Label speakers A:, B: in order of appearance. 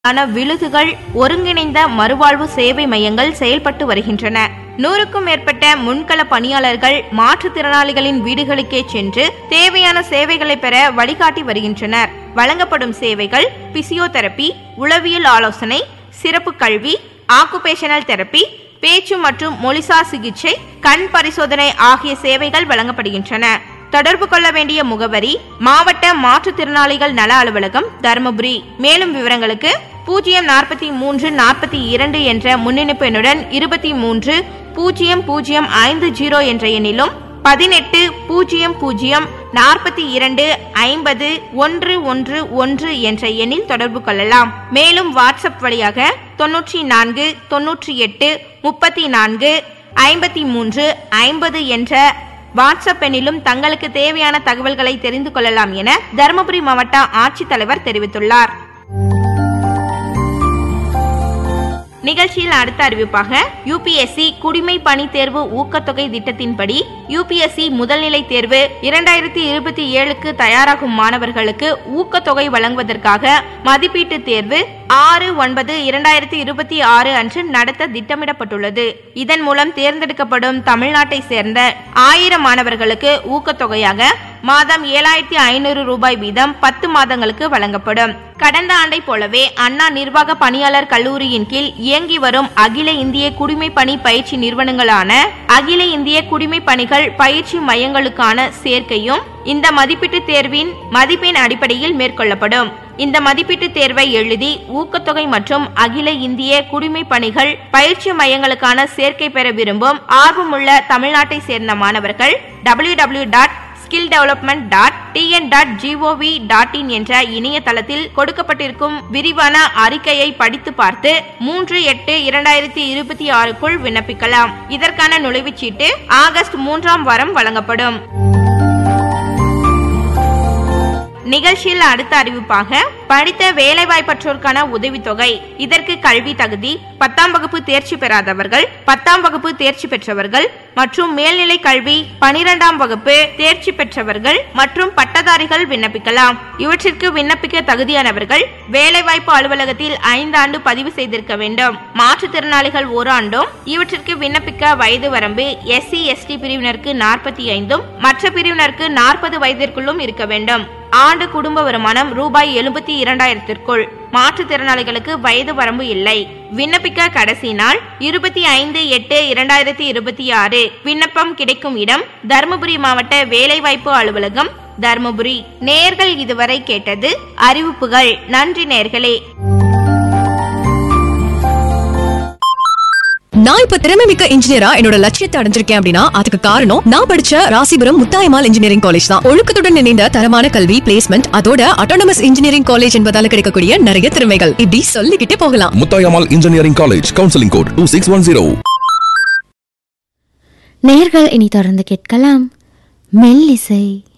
A: ஆன விழுதுகள் ஒருங்கிணைந்த மறுவாழ்வு சேவை மையங்கள் செயல்பட்டு வருகின்றன நூறுக்கும் மேற்பட்ட முன்கள பணியாளர்கள் மாற்றுத்திறனாளிகளின் வீடுகளுக்கே சென்று தேவையான சேவைகளை பெற வழிகாட்டி வருகின்றனர் வழங்கப்படும் சேவைகள் பிசியோதெரபி உளவியல் ஆலோசனை சிறப்பு கல்வி ஆக்குபேஷனல் தெரப்பி பேச்சு மற்றும் மொழிசார் சிகிச்சை கண் பரிசோதனை ஆகிய சேவைகள் வழங்கப்படுகின்றன தொடர்பு கொள்ள வேண்டிய முகவரி மாவட்ட மாற்றுத்திறனாளிகள் நல அலுவலகம் தருமபுரி மேலும் விவரங்களுக்கு பூஜ்ஜியம் நாற்பத்தி மூன்று நாற்பத்தி இரண்டு என்ற முன்னிணைப்பு எண்ணுடன் இருபத்தி மூன்று பூஜ்ஜியம் பூஜ்ஜியம் ஐந்து ஜீரோ என்ற எண்ணிலும் பதினெட்டு பூஜ்ஜியம் பூஜ்ஜியம் நாற்பத்தி இரண்டு ஐம்பது ஒன்று ஒன்று ஒன்று என்ற எண்ணில் தொடர்பு கொள்ளலாம் மேலும் வாட்ஸ்அப் வழியாக தொன்னூற்றி நான்கு தொன்னூற்றி எட்டு முப்பத்தி நான்கு ஐம்பத்தி மூன்று ஐம்பது என்ற வாட்ஸ்அப் எண்ணிலும் தங்களுக்கு தேவையான தகவல்களை தெரிந்து கொள்ளலாம் என தருமபுரி மாவட்ட ஆட்சித்தலைவர் தெரிவித்துள்ளார் நிகழ்ச்சியில் அடுத்த அறிவிப்பாக யூபிஎஸ்சி குடிமை பணி தேர்வு ஊக்கத்தொகை திட்டத்தின்படி யூபிஎஸ்சி முதல்நிலை தேர்வு இரண்டாயிரத்தி இருபத்தி ஏழுக்கு தயாராகும் மாணவர்களுக்கு ஊக்கத்தொகை வழங்குவதற்காக மதிப்பீட்டு தேர்வு ஆறு ஒன்பது இரண்டாயிரத்தி இருபத்தி ஆறு அன்று நடத்த திட்டமிடப்பட்டுள்ளது இதன் மூலம் தேர்ந்தெடுக்கப்படும் தமிழ்நாட்டை சேர்ந்த ஆயிரம் மாணவர்களுக்கு ஊக்கத்தொகையாக மாதம் ஏழாயிரத்தி ஐநூறு ரூபாய் வீதம் பத்து மாதங்களுக்கு வழங்கப்படும் கடந்த ஆண்டை போலவே அண்ணா நிர்வாக பணியாளர் கல்லூரியின் கீழ் இயங்கி வரும் அகில இந்திய குடிமை பணி பயிற்சி நிறுவனங்களான அகில இந்திய குடிமை பணிகள் பயிற்சி மையங்களுக்கான சேர்க்கையும் இந்த மதிப்பீட்டு தேர்வின் மதிப்பெண் அடிப்படையில் மேற்கொள்ளப்படும் இந்த மதிப்பீட்டு தேர்வை எழுதி ஊக்கத்தொகை மற்றும் அகில இந்திய குடிமை பணிகள் பயிற்சி மையங்களுக்கான சேர்க்கை பெற விரும்பும் ஆர்வமுள்ள தமிழ்நாட்டை சேர்ந்த மாணவர்கள் W W dot skill development dot TN dot GOV dot in என்ற இணையதளத்தில் கொடுக்கப்பட்டிருக்கும் விரிவான அறிக்கையை படித்து பார்த்து மூன்று எட்டு இரண்டாயிரத்தி இருபத்தி ஆறுக்குள் விண்ணப்பிக்கலாம் இதற்கான நுழைவுச்சீட்டு ஆகஸ்ட் மூன்றாம் வாரம் வழங்கப்படும் நிகழ்ச்சியில் அடுத்த அறிவிப்பாக படித்த வேலைவாய்ப்பற்றோருக்கான உதவித்தொகை இதற்கு கல்வி தகுதி பத்தாம் வகுப்பு தேர்ச்சி பெறாதவர்கள் பத்தாம் வகுப்பு தேர்ச்சி பெற்றவர்கள் மற்றும் மேல்நிலை கல்வி பனிரெண்டாம் வகுப்பு தேர்ச்சி பெற்றவர்கள் மற்றும் பட்டதாரிகள் விண்ணப்பிக்கலாம் இவற்றிற்கு விண்ணப்பிக்க தகுதியானவர்கள் வேலைவாய்ப்பு அலுவலகத்தில் ஐந்து ஆண்டு பதிவு செய்திருக்க வேண்டும் மாற்றுத்திறனாளிகள் ஒரு ஆண்டும் இவற்றிற்கு விண்ணப்பிக்க வயது வரம்பு எஸ்சி எஸ்டி பிரிவினருக்கு நாற்பத்தி ஐந்தும் மற்ற பிரிவினருக்கு நாற்பது வயதிற்குள்ளும் இருக்க வேண்டும் ஆண்டு குடும்ப வருமானம் ரூபாய் எழுபத்தி இரண்டாயிரத்திற்குள் மாற்றுத்திறனாளிகளுக்கு வயது வரம்பு இல்லை விண்ணப்பிக்க கடைசி நாள் இருபத்தி ஐந்து எட்டு இரண்டாயிரத்தி இருபத்தி ஆறு விண்ணப்பம் கிடைக்கும் இடம் தருமபுரி மாவட்ட வேலைவாய்ப்பு அலுவலகம் தருமபுரி நேர்கள் இதுவரை கேட்டது அறிவிப்புகள் நன்றி நேர்களே
B: நான் இப்ப திறமை மிக்க இன்ஜினியரா என்னோட லட்சியத்தை அடைஞ்சிருக்கேன் அப்படின்னா அதுக்கு காரணம் நான் படிச்ச ராசிபுரம் முத்தாயமால் இன்ஜினியரிங் காலேஜ் தான் ஒழுக்கத்துடன் இணைந்த தரமான கல்வி பிளேஸ்மெண்ட் அதோட அட்டானமஸ் இன்ஜினியரிங் காலேஜ் என்பதால கிடைக்கக்கூடிய நிறைய திறமைகள் இப்படி சொல்லிக்கிட்டே போகலாம்
C: Muthayammal engineering college counselling code two six one zero
D: நேர்கள் இனி தொடர்ந்து கேட்கலாம் மெல்லிசை